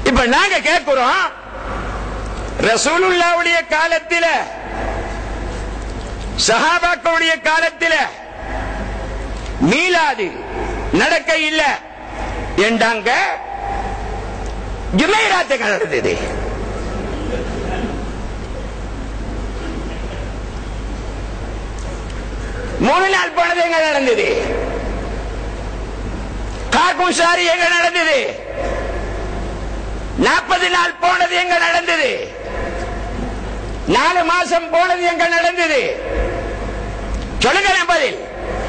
இப்ப நாங்க கேட்கிறோம் ரசூலுல்லாவுடைய காலத்தில சஹாபாக்களுடைய காலத்தில மீலாது நடக்க இல்ல என்றாங்க ஜுமைராத்துக்கு நடந்தது மூணு நாள் போனது எங்க நடந்தது காக்கும் சாரி எங்க நடந்தது நாற்பது நாள் போனது எங்க நடந்தது நாலு மாசம் போனது எங்க நடந்தது சொல்லுங்க என் பதில்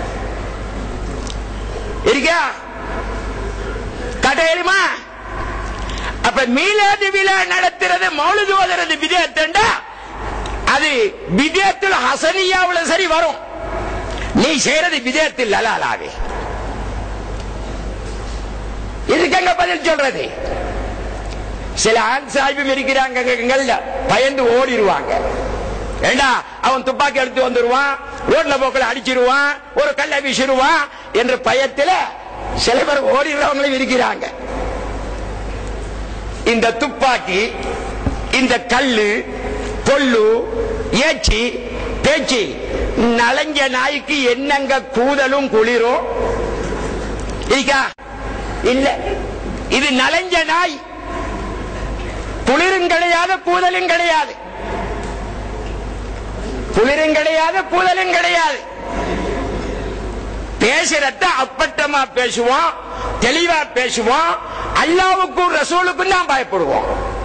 இருக்கா கடையிலுமா அப்ப மீலாது விழா நடத்துறது மௌலுது ஓதுறது விதேத்தண்டா அது விதேத்தில் ஹசனியாவுல சரி வரும் நீ செய்யறது விதேத்தில் லலாலாவே இதுக்கு பதில் சொல்றது சில ஆண் சாஹிபும் இருக்கிறாங்க எங்கள்ல பயந்து ஓடிடுவாங்க ஏண்டா அவன் துப்பாக்கி எடுத்து வந்துருவான் ரோட்ல போக்கில் அடிச்சிருவான் ஒரு கல்லை வீசிடுவான் என்ற பயத்துல சில பேர் ஓடிடுறவங்களும் இருக்கிறாங்க இந்த துப்பாக்கி இந்த கல்லு பொல்லு ஏச்சி பேச்சு நலஞ்ச நாய்க்கு என்னங்க கூதலும் குளிரும் இருக்கா இல்ல இது நலஞ்ச நாய் குளிரும் கிடையாது கூதலும் கிடையாது குளிரும் கிடையாது கூதலும் கிடையாது பேசுறத அப்பட்டமா பேசுவோம் தெளிவா பேசுவோம் அல்லாவுக்கும் ரசூலுக்கும் தான் பயப்படுவோம்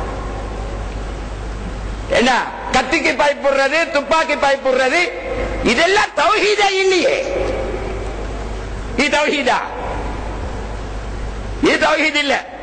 என்ன கத்திக்கு பயப்படுறது துப்பாக்கி பயப்படுறது இதெல்லாம் தௌஹீதா இல்லையே இது தௌஹீதா இது தௌஹீத் இல்ல